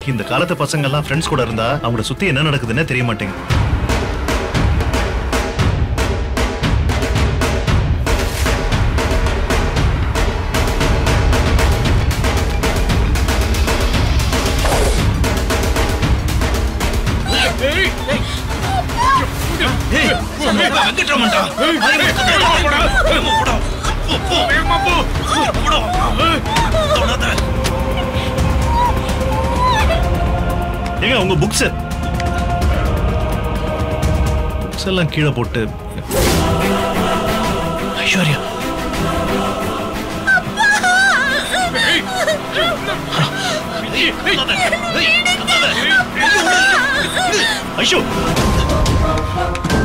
இந்த காலத்து பசங்க எல்லாம் ஃப்ரெண்ட்ஸ் கூட இருந்தா அவங்கள சுத்தி என்ன நடக்குதுன்னே தெரிய மாட்டேங்குது ஏங்க உங்க புக்ஸ் புக்ஸ் எல்லாம் கீழே போட்டு ஐஸ்வர்யா ஐஷோ